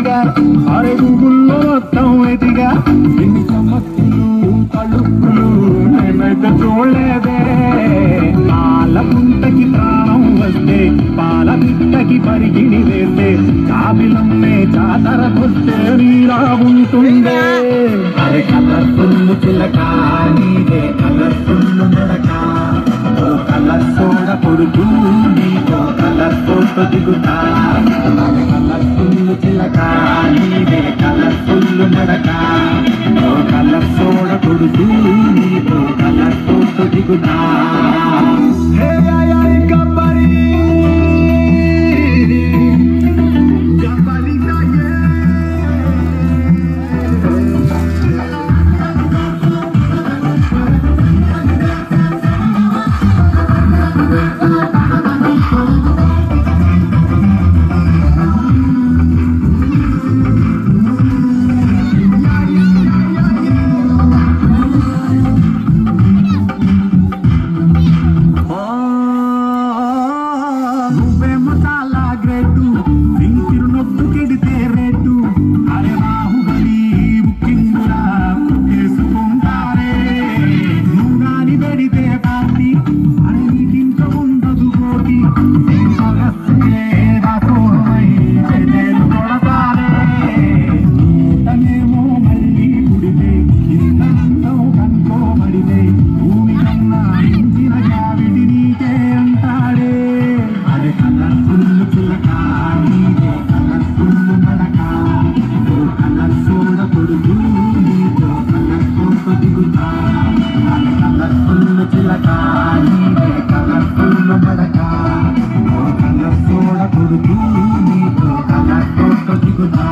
ఎదిగా అరే గూగుల్లో మొత్తం ఎదిగా ఎన్ని సమస్యలు తలుపులు నేనైతే చూడలేదే పాల పుంటకి ప్రాణం వస్తే పాల బిట్టకి పరిగిణి వేస్తే కాబిలమ్మే జాతరకొస్తే నీలా ఉంటుందే అరే కలర్ఫుల్ చిలక నీదే కలర్ఫుల్ నడక ఓ కలర్ సోడ పొడుగు నీతో కలర్ ఫోటో దిగుతా అరే కలర్ఫుల్ చిలక నీదే కలర్ఫుల్ నడక ఓ కలర్ సోడ పొడుగు నీతో కలర్ ఫోటో దిగుతా హే ఆయ్ ఆయ్ గబ్బరి గబ్బరి గాయే నువ్వేమో చాలా గ్రేటు సింకిరు నొప్పు కెడితే రేటు అరే బాహుబలి బుకింగులా చేసుకుంటారే నువ్వు గాని పెడితే పార్టీ అరే నీకింక ఉండదు పోటీ దాసోహమై చెల్లెలు కొడతారే తనేమో మళ్ళీ పుడితే ఇంతనంతం కనుకోబడితే భూమి కన్నా ఇంచిన జావిడి నీకే అంటాడే అరే కలర్ఫుల్ చిలక నీదే కలర్ఫుల్ నడక ఓ కలర్ సోడ పొడుగు నీతో కలర్ కోట దిగుతా అరే కలర్ఫుల్ చిలక నీదే కలర్ఫుల్ నడక ఓ కలర్ సోడ పొడుగు నీతో కలర్ కోట దిగుతా